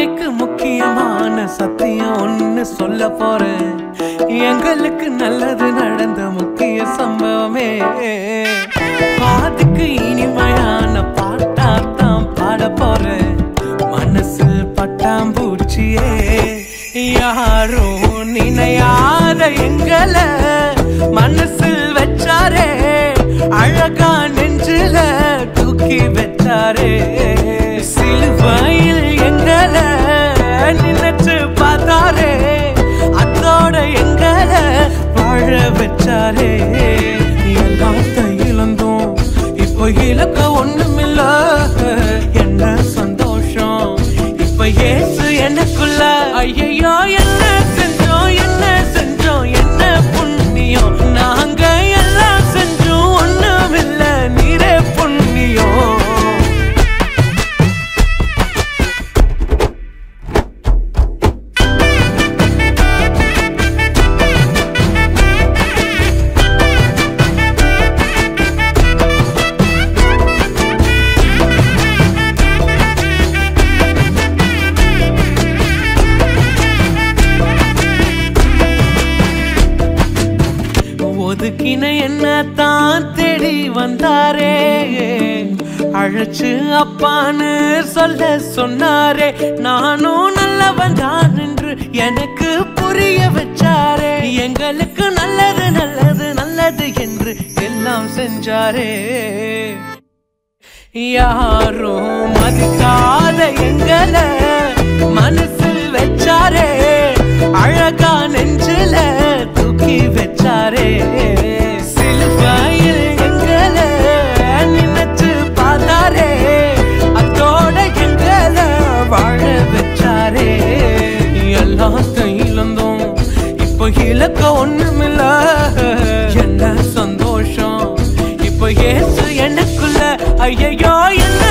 வாழ்க்கைக்கு முக்கியமான சத்தியம் ஒண்ணு சொல்ல போறேன் எங்களுக்கு நல்லது நடந்த முக்கிய சம்பவமே பாதுக்கு இனிமையான பாட்டாத்தான் பாட போறேன் மனசில் பட்டாம்பூச்சியே யாரும் நினையாத எங்களை மனசில் வச்சாரே அழகா நெஞ்சில தூக்கி வச்சாரே சிலுவையில் எங்களை நினைச்சு பார்த்தாரே அத்தோட எங்களை வாழ வச்சாரே எல்லாத்த இழந்தோம் இப்போ இலக்க ஒண்ணுமில்ல என்ன சந்தோஷம் இப்ப ஏசு எனக்குள்ள ஐயையோ என்ன செஞ்சோம் என்ன செஞ்சோம் என்ன புண்ணியம் நாங்க எல்லாம் செஞ்சோம் ஒண்ணுமில்ல நீரே புண்ணியம் ஒதுக்கின என்ன தான் தேடி வந்தாரே அழைச்சு அப்பான்னு சொல்ல சொன்னாரே நானும் நல்லவன் தான் என்று எனக்கு புரிய வச்சாரே எங்களுக்கு நல்லது நல்லது நல்லது என்று எல்லாம் செஞ்சாரே யாரும் மதிக்காத எங்களை மனசில் வச்சாரே அழகா நெஞ்சில தூக்கி வச்சாரே சிலுவையில் எங்களை நினைச்சு பார்த்தாரே அத்தோட எங்களை வாழ வச்சாரே எல்லாத்த இழந்தோம் இப்போ இலக்க ஒண்ணுமில்ல என்ன சந்தோஷம் இப்போ ஏசு எனக்குள்ள ஐயையோ என்ன